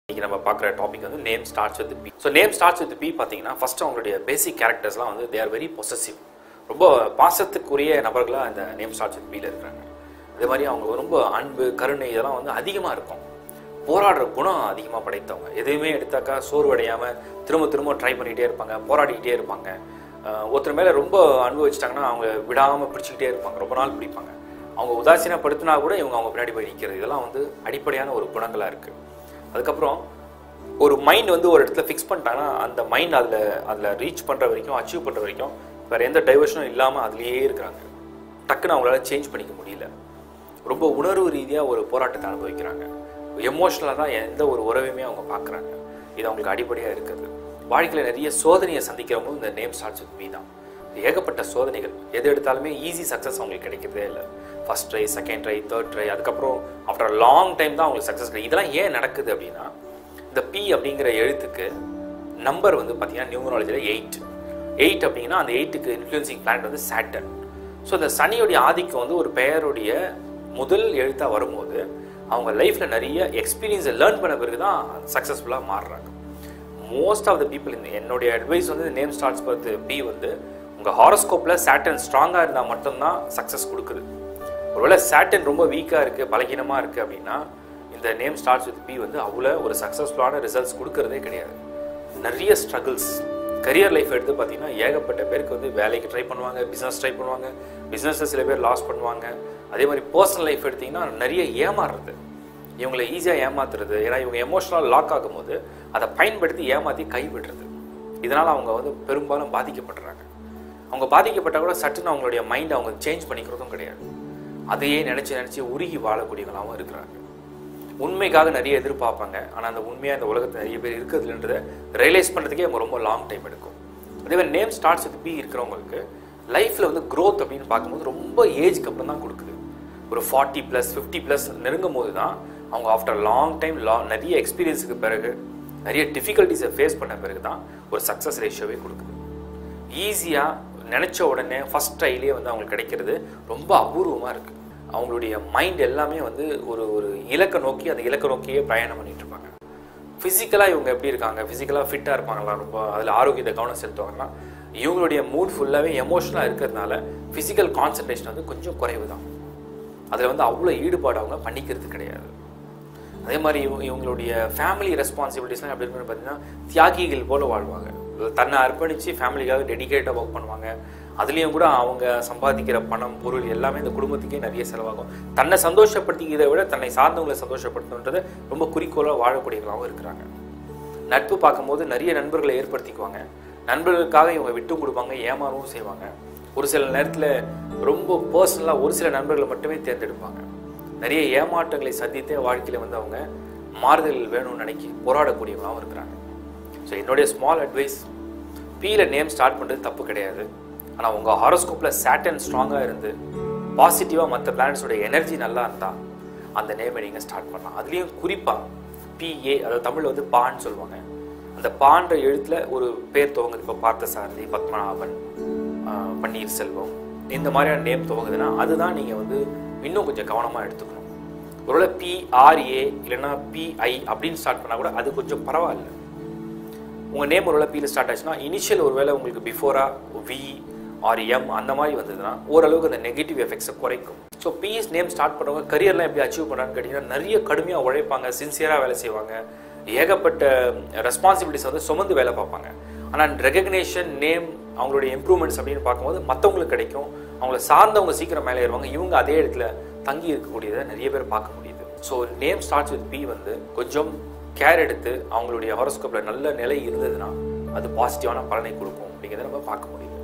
இன்னைக்கு நம்ம பார்க்குற டாபிக் வந்து name starts with B so name starts with B பார்த்தீங்கன்னா ஃபர்ஸ்ட் அவங்களுடைய பேசிக் கேரக்டர்ஸ்லாம் வந்து தே ஆர் வெரி பொசசிவ் ரொம்ப பாசத்துக்குரிய நபர்களாக இந்த நேம் ஸ்டார்ட்ஸ் வித் பியில் இருக்கிறாங்க அதே மாதிரி அவங்க ரொம்ப அன்பு கருணை இதெல்லாம் வந்து அதிகமாக இருக்கும் போராடுற குணம் அதிகமாக படைத்தவங்க எதையுமே எடுத்தாக்கா சோர்வடையாமல் திரும்ப திரும்ப ட்ரை பண்ணிகிட்டே இருப்பாங்க போராடிக்கிட்டே இருப்பாங்க அஹ் ஒருத்தர் மேலே ரொம்ப அன்பு வச்சுட்டாங்கன்னா அவங்க விடாமல் பிடிச்சிக்கிட்டே இருப்பாங்க ரொம்ப நாள் பிடிப்பாங்க அவங்க உதாசீனப்படுத்தினா கூட இவங்க அவங்க பின்னாடி போய் நிற்கிறது இதெல்லாம் வந்து அடிப்படையான ஒரு குணங்களாக இருக்குது அதுக்கப்புறம் ஒரு மைண்ட் வந்து ஒரு இடத்துல ஃபிக்ஸ் பண்ணிட்டாங்கன்னா அந்த மைண்ட் அதில் அதில் ரீச் பண்ணுற வரைக்கும் அச்சீவ் பண்ணுற வரைக்கும் வேறு எந்த டைவர்ஷனும் இல்லாமல் அதுலேயே இருக்கிறாங்க டக்குன்னு அவங்களால சேஞ்ச் பண்ணிக்க முடியல ரொம்ப உணர்வு ரீதியாக ஒரு போராட்டத்தை அனுபவிக்கிறாங்க எமோஷ்னலாக தான் எந்த ஒரு உறவையுமே அவங்க பார்க்குறாங்க இது அவங்களுக்கு அடிப்படையாக இருக்குது வாழ்க்கையில் நிறைய சோதனையை சந்திக்கிறவங்க இந்த நேம் ஸ்டார்ட்ஸ் வித் மீ தான் ஏகப்பட்ட சோதனைகள் எது எடுத்தாலுமே ஈஸி சக்ஸஸ் அவங்களுக்கு கிடைக்கிறதே இல்லை first try second try third try அதுக்கப்புறம் ஆஃப்டர் லாங் டைம் தான் அவங்களுக்கு சக்ஸஸ் கிடைக்கும் இதெல்லாம் ஏன் நடக்குது அப்படின்னா இந்த பி அப்படிங்கிற எழுத்துக்கு நம்பர் வந்து பார்த்தீங்கன்னா நியூமராலஜியில் எயிட் எயிட் அப்படின்னா அந்த எயிட்டுக்கு இன்ஃப்ளூயன்சிங் பிளானட் வந்து சாட்டன் ஸோ இந்த சனியோடைய ஆதிக்கம் வந்து ஒரு பெயருடைய முதல் எழுத்தாக வரும்போது அவங்க லைஃப்பில் நிறைய எக்ஸ்பீரியன்ஸை லேர்ன் பண்ண பிறகு தான் சக்ஸஸ்ஃபுல்லாக மாறுறாங்க மோஸ்ட் ஆஃப் த பீப்புள் இந்த என்னுடைய அட்வைஸ் வந்து நேம் ஸ்டார்ட்ஸ் பார்த்து பி வந்து உங்கள் ஹாரோஸ்கோப்பில் சேட்டன் ஸ்ட்ராங்காக இருந்தால் மட்டும்தான் சக்ஸஸ் கொடுக்குது ஒருவேளை சேட்டன் ரொம்ப வீக்காக இருக்குது பலகீனமாக இருக்குது அப்படின்னா இந்த நேம் ஸ்டார்ட்ஸ் வித் பி வந்து அவ்வளோ ஒரு சக்ஸஸ்ஃபுல்லான ரிசல்ட்ஸ் கொடுக்கறதே கிடையாது நிறைய ஸ்ட்ரகிள்ஸ் கரியர் லைஃப் எடுத்து பார்த்தீங்கன்னா ஏகப்பட்ட பேருக்கு வந்து வேலைக்கு ட்ரை பண்ணுவாங்க பிஸ்னஸ் ட்ரை பண்ணுவாங்க பிஸ்னஸில் சில பேர் லாஸ் பண்ணுவாங்க அதே மாதிரி பர்சனல் லைஃப் எடுத்திங்கன்னா நிறைய ஏமாறுறது இவங்களை ஈஸியாக ஏமாத்துறது ஏன்னா இவங்க எமோஷனலாக லாக் ஆகும்போது அதை பயன்படுத்தி ஏமாற்றி கைவிடுறது இதனால் அவங்க வந்து பெரும்பாலும் பாதிக்கப்படுறாங்க அவங்க பாதிக்கப்பட்டால் கூட சட்டுன்னு அவங்களுடைய மைண்ட் அவங்க சேஞ்ச் பண்ணிக்கிறதும் கிடையாது அதையே நினச்சி நினச்சி உருகி வாழக்கூடியவங்களாகவும் இருக்கிறாங்க உண்மைக்காக நிறைய எதிர்பார்ப்பாங்க ஆனால் அந்த உண்மையாக இந்த உலகத்தில் நிறைய பேர் இருக்கிறதுன்றதை ரியலைஸ் பண்ணுறதுக்கே அவங்க ரொம்ப லாங் டைம் எடுக்கும் அதே மாதிரி நேம் ஸ்டார்ட்ஸ் வித் பி இருக்கிறவங்களுக்கு லைஃப்பில் வந்து growth அப்படின்னு பார்க்கும்போது ரொம்ப ஏஜ்க்கு அப்புறம் தான் கொடுக்குது ஒரு ஃபார்ட்டி ப்ளஸ் ஃபிஃப்டி ப்ளஸ் நெருங்கும் போது தான் அவங்க ஆஃப்டர் லாங் டைம் லா நிறைய எக்ஸ்பீரியன்ஸுக்கு பிறகு நிறைய டிஃபிகல்ட்டிஸை ஃபேஸ் பண்ண பிறகு தான் ஒரு சக்ஸஸ் ரேஷியோவே கொடுக்குது ஈஸியாக நினச்ச உடனே ஃபஸ்ட் ட்ரைலேயே வந்து அவங்களுக்கு கிடைக்கிறது ரொம்ப அபூர்வமாக இருக்குது அவங்களுடைய மைண்ட் எல்லாமே வந்து ஒரு ஒரு இலக்கை நோக்கி அந்த இலக்கை நோக்கியே பிரயாணம் பண்ணிட்டு இருப்பாங்க ஃபிசிக்கலாக இவங்க எப்படி இருக்காங்க ஃபிசிக்கலாக ஃபிட்டாக இருப்பாங்களா ரொம்ப அதில் ஆரோக்கியத்தை கவனம் செலுத்துவாங்கன்னா இவங்களுடைய மூட் ஃபுல்லாகவே எமோஷனலாக இருக்கிறதுனால ஃபிசிக்கல் கான்சன்ட்ரேஷன் வந்து கொஞ்சம் குறைவு தான் அதில் வந்து அவ்வளோ ஈடுபாடு அவங்க பண்ணிக்கிறது கிடையாது அதே மாதிரி இவங்க இவங்களுடைய ஃபேமிலி ரெஸ்பான்சிபிலிட்டிஸ்லாம் எப்படி இருக்குன்னு பார்த்தீங்கன்னா தியாகிகள் போல வாழ்வாங்க தன்னை அர்ப்பணித்து ஃபேமிலிக்காக டெடிகேட்டாக ஒர்க் பண்ணுவாங்க அதுலேயும் கூட அவங்க சம்பாதிக்கிற பணம் பொருள் எல்லாமே இந்த குடும்பத்துக்கே நிறைய செலவாகும் தன்னை சந்தோஷப்படுத்திக்கிறதை விட தன்னை சார்ந்தவங்களை சந்தோஷப்படுத்தணுன்றதை ரொம்ப குறிக்கோளாக வாழக்கூடியவங்களாகவும் இருக்கிறாங்க நட்பு பார்க்கும்போது நிறைய நண்பர்களை ஏற்படுத்திக்குவாங்க நண்பர்களுக்காக இவங்க விட்டும் கொடுப்பாங்க ஏமாறவும் செய்வாங்க ஒரு சில நேரத்தில் ரொம்ப பர்சனலாக ஒரு சில நண்பர்களை மட்டுமே தேர்ந்தெடுப்பாங்க நிறைய ஏமாற்றங்களை சந்தித்தே வாழ்க்கையில் வந்து அவங்க மாறுதல் வேணும்னு நினைக்கி போராடக்கூடியவங்களாகவும் இருக்கிறாங்க ஸோ என்னுடைய ஸ்மால் அட்வைஸ் பீல நேம் ஸ்டார்ட் பண்ணுறது தப்பு கிடையாது ஆனால் உங்கள் ஹாரோஸ்கோப்பில் சேட்டன் ஸ்ட்ராங்காக இருந்து பாசிட்டிவாக மற்ற பிளானட்ஸோட எனர்ஜி நல்லா இருந்தால் அந்த நேமை நீங்கள் ஸ்டார்ட் பண்ணலாம் அதுலேயும் குறிப்பாக பிஏ அதாவது தமிழில் வந்து பான்னு சொல்லுவாங்க அந்த பான்ற எழுத்தில் ஒரு பேர் துவங்குது இப்போ பார்த்தசாரதி பத்மநாபன் ஆஹ் பன்னீர் செல்வம் இந்த மாதிரியான நேம் துவங்குதுன்னா அதுதான் நீங்கள் வந்து இன்னும் கொஞ்சம் கவனமாக எடுத்துக்கணும் ஒருவேளை பிஆர்ஏ இல்லைன்னா பிஐ அப்படின்னு ஸ்டார்ட் பண்ணால் கூட அது கொஞ்சம் பரவாயில்ல உங்கள் நேம் ஒருவேளை பியில் ஸ்டார்ட் ஆச்சுன்னா இனிஷியல் ஒருவேளை உங்களுக்கு பிஃபோரா வி ஆர் எம் அந்த மாதிரி வந்ததுன்னா ஓரளவுக்கு அந்த நெகட்டிவ் எஃபெக்ட்ஸை குறைக்கும் ஸோ பிஎஸ் நேம் ஸ்டார்ட் பண்ணுறவங்க கரியர்லாம் எப்படி அச்சீவ் பண்ணுறான்னு கேட்டிங்கன்னா நிறைய கடுமையாக உழைப்பாங்க சின்சியராக வேலை செய்வாங்க ஏகப்பட்ட ரெஸ்பான்சிபிலிட்டிஸ் வந்து சுமந்து வேலை பார்ப்பாங்க ஆனால் ரெகக்னேஷன் நேம் அவங்களுடைய இம்ப்ரூவ்மெண்ட்ஸ் அப்படின்னு பார்க்கும்போது மற்றவங்களுக்கு கிடைக்கும் அவங்கள சார்ந்தவங்க சீக்கிரம் மேலே ஏறுவாங்க இவங்க அதே இடத்துல தங்கி இருக்கக்கூடியதை நிறைய பேர் பார்க்க முடியுது so name starts with B வந்து கொஞ்சம் கேர் எடுத்து அவங்களுடைய ஹாரோஸ்கோப்பில் நல்ல நிலை இருந்ததுன்னா அது பாசிட்டிவான பலனை கொடுக்கும் அப்படிங்கிறத நம்ம பார்க்க முடியுது